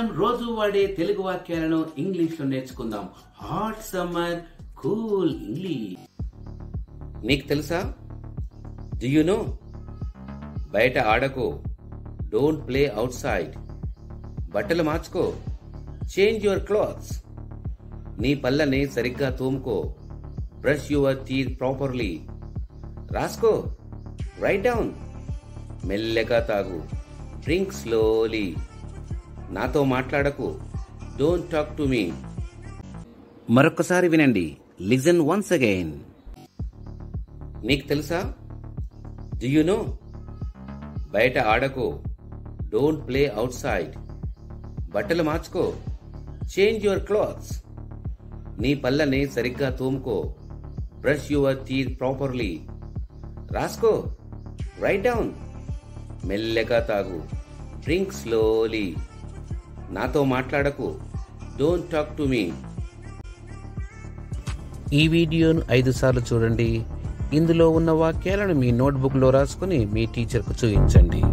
మనం రోజు వాడే తెలుగు వాక్యాలను ఇంగ్లీష్ లో నేర్చుకుందాం హాట్ సమ్మర్ కూల్ ఇంగ్లీష్ నీకు తెలుసా డు యు నో బయట ఆడకో డోంట్ ప్లే అవుట్ సైడ్ బట్టలు మార్చుకో చేంజ్ యువర్ క్లాత్స్ నీ పళ్ళని సరిగ్గా తోముకో బ్రష్ యువర్ టీత్ ప్రాపర్లీ రాసుకో రైట్ డౌన్ మెల్లగా తాగు డ్రింక్ స్లోలీ నాతో మాట్లాడకు డోంట్ టాక్ టు మీ మరొకసారి వినండి లిజన్ వన్స్ అగైన్ నీకు తెలుసా డు యు నో బయట ఆడకో డోంట్ ప్లే అవుట్ సైడ్ బట్టలు మార్చుకో చేంజ్ యువర్ క్లాత్స్ నీ పళ్ళని సరిగ్గా తోముకో బ్రష్ యువర్ టీత్ ప్రాపర్లీ రాసుకో రైట్ డౌన్ మెల్లగా తాగు డ్రింక్ స్లోలీ నాతో మాట్లాడకు డోంట్ టాక్ టు మీ ఈ వీడియోను ఐదు సార్లు చూడండి ఇందులో ఉన్న వాక్యాలను మీ నోట్బుక్లో రాసుకుని మీ టీచర్కు చూపించండి